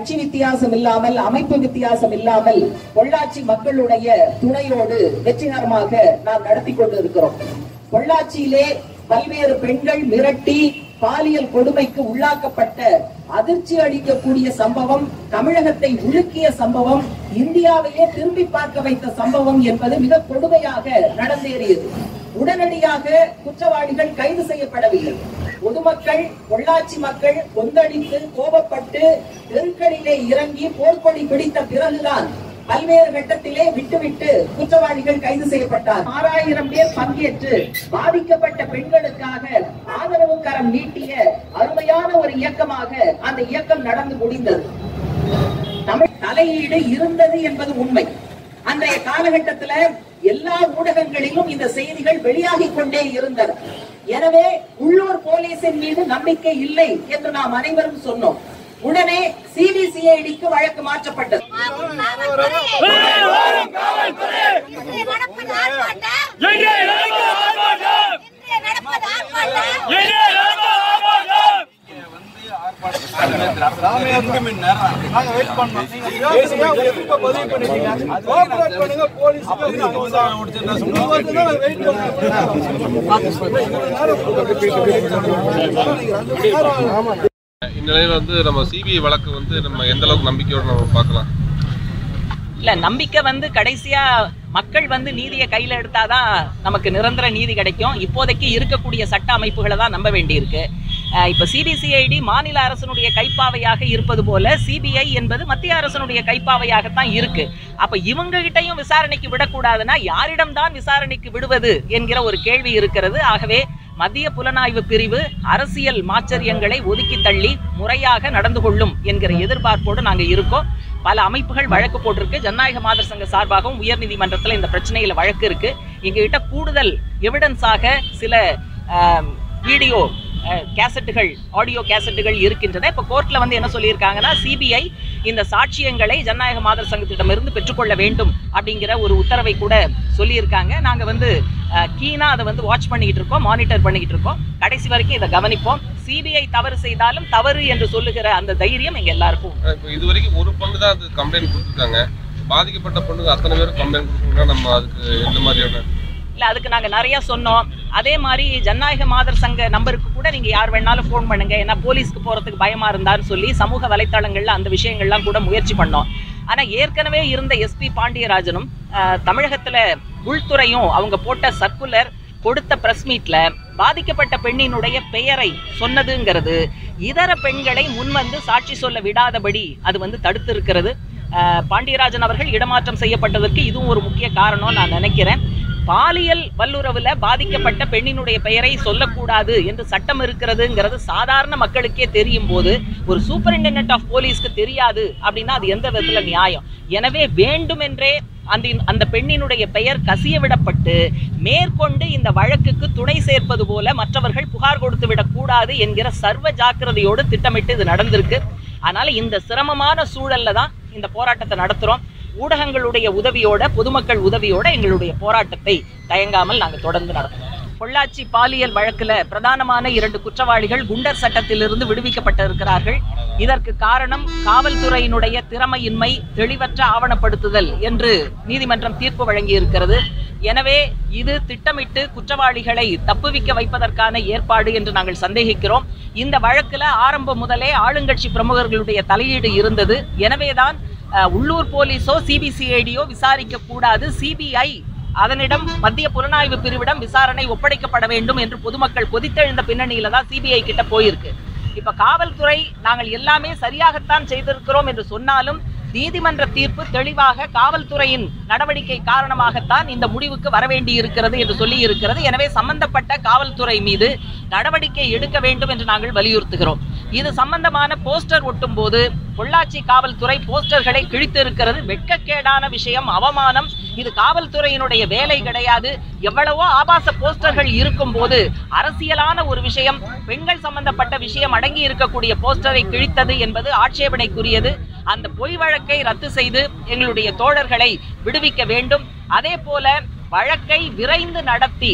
கட்சி வித்தியாசம் இல்லாமல் அமைப்பு வித்தியாசம் இல்லாமல் பொள்ளாச்சி மக்களுடைய துணையோடு வெற்றிகரமாக நாம் நடத்தி கொண்டு இருக்கிறோம் பொள்ளாச்சியிலே பல்வேறு பெண்கள் மிரட்டி பாலியல் கொடுமைக்கு உள்ளாக்கப்பட்ட அதிர்ச்சி அளிக்கக்கூடிய சம்பவம் தமிழகத்தை உலுக்கிய சம்பவம் இந்தியாவையே திரும்பி பார்க்க வைத்த சம்பவம் என்பது மிக கொடுமையாக நடந்தேறியது உடனடியாக குற்றவாளிகள் கைது செய்யப்படவில்லை பொதுமக்கள் பொள்ளாச்சி மக்கள் கொந்தளித்து கோபப்பட்டு தெருக்களிலே இறங்கி போர்க்கொடி பிடித்த பிறகுதான் பல்வேறு கட்டத்திலே விட்டுவிட்டு குற்றவாளிகள் கைது செய்யப்பட்டார் ஆறாயிரம் பேர் பங்கேற்று பாதிக்கப்பட்ட பெண்களுக்காக ஆதரவு கரம் நீட்டிய அருமையான ஒரு இயக்கமாக அந்த இயக்கம் நடந்து முடிந்தது தமிழ் தலையீடு இருந்தது என்பது உண்மை அன்றைய காலகட்டத்துல எல்லா ஊடகங்களிலும் இந்த செய்திகள் வெளியாகிக் கொண்டே இருந்தது எனவே உள்ளூர் போலீசின் மீது நம்பிக்கை இல்லை என்று நாம் அனைவரும் சொன்னோம் உடனே சிபிசிஐடிக்கு வழக்கு மாற்றப்பட்டது இன்றைய நடப்பது ஆர்ப்பாட்டம் எங்கே நடந்த ஆர்ப்பாட்டம் இன்றைய நடப்பது ஆர்ப்பாட்டம் எங்கே நடந்த ஆர்ப்பாட்டம் ரெண்டு மணி நேரம் நாங்க வெயிட் பண்ணோம் நீங்க பேசுங்க எப்ப பதிவு பண்ணிட்டீங்க கோஆபரேட் பண்ணுங்க போலீஸ் வெயிட் பண்ணுங்க இந்நிலையில் வந்து நம்ம சிபிஐ வழக்கு வந்து நம்ம எந்த அளவுக்கு நம்பிக்கையோடு நம்ம பார்க்கலாம் இல்ல நம்பிக்கை வந்து கடைசியா மக்கள் வந்து நீதியை கையில எடுத்தாதான் நமக்கு நிரந்தர நீதி கிடைக்கும் இப்போதைக்கு இருக்கக்கூடிய சட்ட அமைப்புகளை தான் நம்ப வேண்டியிருக்கு அஹ் இப்ப சிபிசிஐடி மாநில அரசனுடைய கைப்பாவையாக இருப்பது போல சிபிஐ என்பது மத்திய அரசனுடைய கைப்பாவையாகத்தான் இருக்கு அப்ப இவங்க கிட்டையும் விசாரணைக்கு விடக்கூடாதுன்னா யாரிடம்தான் விசாரணைக்கு விடுவது என்கிற ஒரு கேள்வி இருக்கிறது ஆகவே மத்திய புலனாய்வு பிரிவு அரசியல் மாச்சரியங்களை ஒதுக்கி தள்ளி முறையாக நடந்து கொள்ளும் என்கிற எதிர்பார்ப்போடு நாங்க இருக்கோம் பல அமைப்புகள் வழக்கு போட்டிருக்கு ஜனநாயக மாதர் சங்க சார்பாகவும் உயர்நீதிமன்றத்தில் இந்த பிரச்சனையில வழக்கு இருக்கு எங்ககிட்ட கூடுதல் எவிடன்ஸாக சில ஆம், வீடியோ அஹ், கேசட்டுகள் ஆடியோ கேசட்டுகள் இருக்கின்றன இப்போ கோர்ட்ல வந்து என்ன சொல்லியிருக்காங்கன்னா சிபிஐ இந்த சாட்சியங்களை ஜனநாயக மாதர் சங்கத்திடமிருந்து பெற்றுக்கொள்ள வேண்டும் அப்படிங்கிற ஒரு உத்தரவை கூட சொல்லியிருக்காங்க நாங்க வந்து கீனா அதை வந்து வாட்ச் பண்ணிக்கிட்டு இருக்கோம் மானிட்டர் பண்ணிக்கிட்டு இருக்கோம் கடைசி வரைக்கும் இதை கவனிப்போம் சிபிஐ தவறு செய்தாலும் தவறு என்று சொல்லுகிற அந்த தைரியம் எங்க எல்லாருக்கும் உண்டு. இப்போ இது வரைக்கும் ஒரு பொண்ணு தான் அது கம்ப்ளைண்ட் கொடுத்துருக்காங்க பாதிக்கப்பட்ட பொண்ணுங்க அத்தனை பேரும் கம்ப்ளைண்ட் கொடுக்கணும்னா நம்ம அதுக்கு எந்த மாதிரியான இல்ல அதுக்கு நாங்க நிறைய சொன்னோம் அதே மாதிரி ஜனநாயக மாதர் சங்க நம்பருக்கு கூட நீங்க யார் வேணாலும் ஃபோன் பண்ணுங்க ஏன்னா போலீஸ்க்கு போறதுக்கு பயமா இருந்தாருன்னு சொல்லி சமூக வலைத்தளங்கள்ல அந்த விஷயங்கள்லாம் கூட முயற்சி பண்ணோம் ஆனா ஏற்கனவே இருந்த எஸ்பி பாண்டியராஜனும் ஆஹ், தமிழகத்துல உள்துறையும் அவங்க போட்ட சர்க்குலர் கொடுத்த பிரஸ் மீட்ல பாதிக்கப்பட்ட பெண்ணினுடைய பெயரை சொன்னதுங்கிறது இதர பெண்களை முன்வந்து சாட்சி சொல்ல விடாதபடி அது வந்து தடுத்து இருக்கிறது பாண்டியராஜன் அவர்கள் இடமாற்றம் செய்யப்பட்டதற்கு இதுவும் ஒரு முக்கிய காரணம் நான் நினைக்கிறேன் பாலியல் வல்லுறவுல பாதிக்கப்பட்ட பெண்ணினுடைய பெயரை சொல்லக்கூடாது என்று சட்டம் இருக்கிறதுங்கிறது சாதாரண மக்களுக்கே தெரியும் போது ஒரு சூப்பரிண்டென்டென்ட் ஆஃப் போலீஸ்க்கு தெரியாது அப்படின்னா அது எந்த விதத்துல நியாயம் எனவே வேண்டுமென்றே அந்த அந்த பெண்ணினுடைய பெயர் கசிய விடப்பட்டு மேற்கொண்டு இந்த வழக்குக்கு துணை சேர்ப்பது போல மற்றவர்கள் புகார் கொடுத்து விடக்கூடாது என்கிற சர்வ ஜாக்கிரதையோடு திட்டமிட்டு இது நடந்திருக்கு அதனால இந்த சிரமமான சூழல்ல தான் இந்த போராட்டத்தை நடத்துறோம் ஊடகங்களுடைய உதவியோட பொதுமக்கள் உதவியோட எங்களுடைய போராட்டத்தை தயங்காமல் நாங்கள் தொடர்ந்து நடத்துவோம் பொள்ளாச்சி பாலியல் வழக்குல பிரதானமான இரண்டு குற்றவாளிகள் குண்டர் சட்டத்திலிருந்து விடுவிக்கப்பட்டிருக்கிறார்கள் இதற்கு காரணம் காவல்துறையினுடைய திறமையின்மை தெளிவற்ற ஆவணப்படுத்துதல் என்று நீதிமன்றம் தீர்ப்பு வழங்கியிருக்கிறது எனவே இது திட்டமிட்டு குற்றவாளிகளை தப்புவிக்க வைப்பதற்கான ஏற்பாடு என்று நாங்கள் சந்தேகிக்கிறோம் இந்த வழக்குல ஆரம்பம் முதலே ஆளுங்கட்சி பிரமுகர்களுடைய தலையீடு இருந்தது எனவேதான் அஹ், உள்ளூர் போலீஸோ சிபிசிஐடியோ விசாரிக்க கூடாது சிபிஐ அதனிடம் மத்திய புலனாய்வு பிரிவிடம் விசாரணை ஒப்படைக்கப்பட வேண்டும் என்று பொதுமக்கள் கொதித்தெழுந்த பின்னணியில தான் சிபிஐ கிட்ட போயிருக்கு இப்ப காவல்துறை நாங்கள் எல்லாமே சரியாகத்தான் செய்திருக்கிறோம் என்று சொன்னாலும் நீதிமன்ற தீர்ப்பு தெளிவாக காவல்துறையின் நடவடிக்கை காரணமாகத்தான் இந்த முடிவுக்கு வரவேண்டி இருக்கிறது என்று சொல்லி இருக்கிறது எனவே சம்பந்தப்பட்ட காவல்துறை மீது நடவடிக்கை எடுக்க வேண்டும் என்று நாங்கள் வலியுறுத்துகிறோம் இது சம்பந்தமான போஸ்டர் ஒட்டும் போது பொள்ளாச்சி காவல்துறை போஸ்டர்களை கிழித்து இருக்கிறது வெட்கக்கேடான விஷயம் அவமானம் இது காவல்துறையினுடைய வேலை கிடையாது எவ்வளவோ ஆபாச போஸ்டர்கள் இருக்கும் போது அரசியலான ஒரு விஷயம் பெண்கள் சம்பந்தப்பட்ட விஷயம் அடங்கி இருக்கக்கூடிய போஸ்டரை கிழித்தது என்பது ஆட்சேபனைக்குரியது அந்த பொய் வழக்கை ரத்து செய்து எங்களுடைய தோழர்களை விடுவிக்க வேண்டும் அதே போல வழக்கை விரைந்து நடத்தி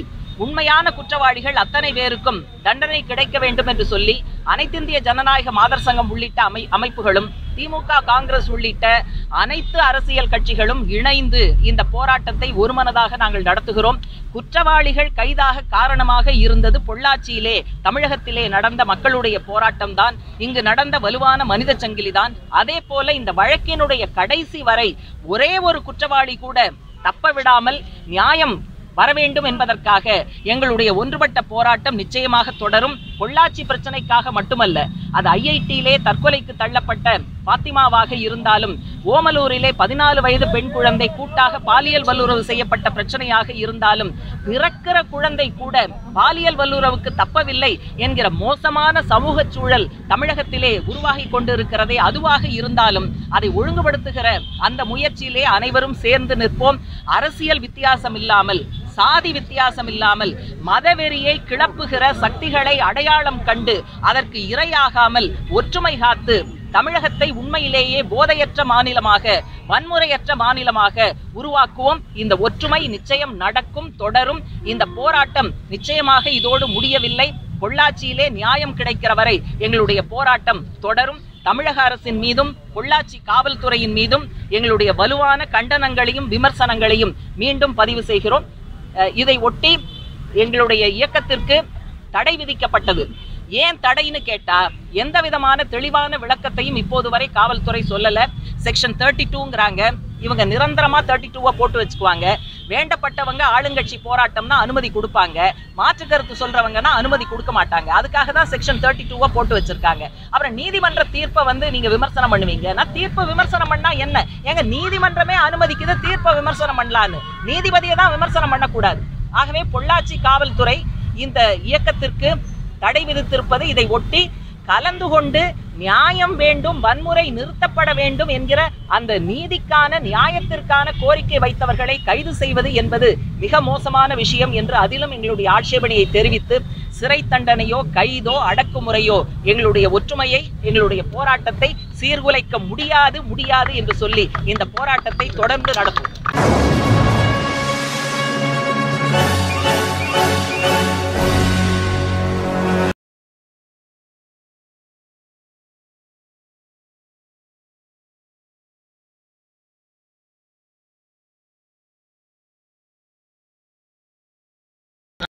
உண்மையான குற்றவாளிகள் அத்தனை பேருக்கும் தண்டனை கிடைக்க வேண்டும் என்று சொல்லி அனைத்திந்திய ஜனநாயக மாதர் சங்கம் உள்ளிட்ட அமை அமைப்புகளும் திமுக காங்கிரஸ் உள்ளிட்ட அனைத்து அரசியல் கட்சிகளும் இணைந்து இந்த போராட்டத்தை ஒருமனதாக நாங்கள் நடத்துகிறோம் குற்றவாளிகள் கைதாக காரணமாக இருந்தது பொள்ளாச்சியிலே தமிழகத்திலே நடந்த மக்களுடைய போராட்டம் தான் இங்கு நடந்த வலுவான மனித சங்கிலி தான் அதே போல இந்த வழக்கினுடைய கடைசி வரை ஒரே ஒரு குற்றவாளி கூட தப்ப விடாமல் நியாயம் வர வேண்டும் என்பதற்காக எங்களுடைய ஒன்றுபட்ட போராட்டம் நிச்சயமாக தொடரும் பொள்ளாச்சி பிரச்சனைக்காக மட்டுமல்ல அது ஐஐடியிலே தற்கொலைக்கு தள்ளப்பட்ட பாத்திமாவாக இருந்தாலும் ஓமலூரிலே பதினாலு வயது பெண் குழந்தை கூட்டாக பாலியல் வல்லுறவு செய்யப்பட்ட பிரச்சனையாக இருந்தாலும் பிறக்கிற குழந்தை கூட பாலியல் வல்லுறவுக்கு தப்பவில்லை என்கிற மோசமான சமூக சூழல் தமிழகத்திலே உருவாகி கொண்டிருக்கிறதே அதுவாக இருந்தாலும் அதை ஒழுங்குபடுத்துகிற அந்த முயற்சியிலே அனைவரும் சேர்ந்து நிற்போம் அரசியல் வித்தியாசம் இல்லாமல் சாதி வித்தியாசம் இல்லாமல் மதவெறியை கிளப்புகிற சக்திகளை அடையாளம் கண்டு அதற்கு இரையாகாமல் ஒற்றுமை காத்து தமிழகத்தை உண்மையிலேயே போதையற்ற மாநிலமாக வன்முறையற்ற மாநிலமாக உருவாக்குவோம் இந்த ஒற்றுமை நிச்சயம் நடக்கும் தொடரும் இந்த போராட்டம் நிச்சயமாக இதோடு முடியவில்லை பொள்ளாச்சியிலே நியாயம் கிடைக்கிற வரை எங்களுடைய போராட்டம் தொடரும் தமிழக அரசின் மீதும் பொள்ளாச்சி காவல்துறையின் மீதும் எங்களுடைய வலுவான கண்டனங்களையும் விமர்சனங்களையும் மீண்டும் பதிவு செய்கிறோம் அஹ் இதை ஒட்டி எங்களுடைய இயக்கத்திற்கு தடை விதிக்கப்பட்டது ஏன் தடைன்னு கேட்டா எந்த விதமான தெளிவான விளக்கத்தையும் இப்போது வரை காவல்துறை சொல்லல செக்ஷன் தேர்ட்டி டூங்கிறாங்க இவங்க நிரந்தரமா தேர்ட்டி டூவை போட்டு வச்சுக்குவாங்க வேண்டப்பட்டவங்க ஆளுங்கட்சி போராட்டம்னா அனுமதி கொடுப்பாங்க மாற்று கருத்து சொல்றவங்கன்னா அனுமதி கொடுக்க மாட்டாங்க அதுக்காக தான் செக்ஷன் தேர்ட்டி டூவை போட்டு வச்சிருக்காங்க அப்புறம் நீதிமன்ற தீர்ப்பை வந்து நீங்க விமர்சனம் பண்ணுவீங்க நான் தீர்ப்பு விமர்சனம் பண்ணா என்ன ஏங்க நீதிமன்றமே அனுமதிக்குது தீர்ப்பை விமர்சனம் பண்ணலான்னு நீதிபதியை தான் விமர்சனம் பண்ணக்கூடாது ஆகவே பொள்ளாச்சி காவல்துறை இந்த இயக்கத்திற்கு தடை விதித்திருப்பது இதை ஒட்டி கலந்து கொண்டு நியாயம் வேண்டும் வன்முறை நிறுத்தப்பட வேண்டும் என்கிற அந்த நீதிக்கான நியாயத்திற்கான கோரிக்கை வைத்தவர்களை கைது செய்வது என்பது மிக மோசமான விஷயம் என்று அதிலும் எங்களுடைய ஆட்சேபனையை தெரிவித்து சிறை தண்டனையோ கைதோ அடக்குமுறையோ எங்களுடைய ஒற்றுமையை எங்களுடைய போராட்டத்தை சீர்குலைக்க முடியாது முடியாது என்று சொல்லி இந்த போராட்டத்தை தொடர்ந்து நடத்தும்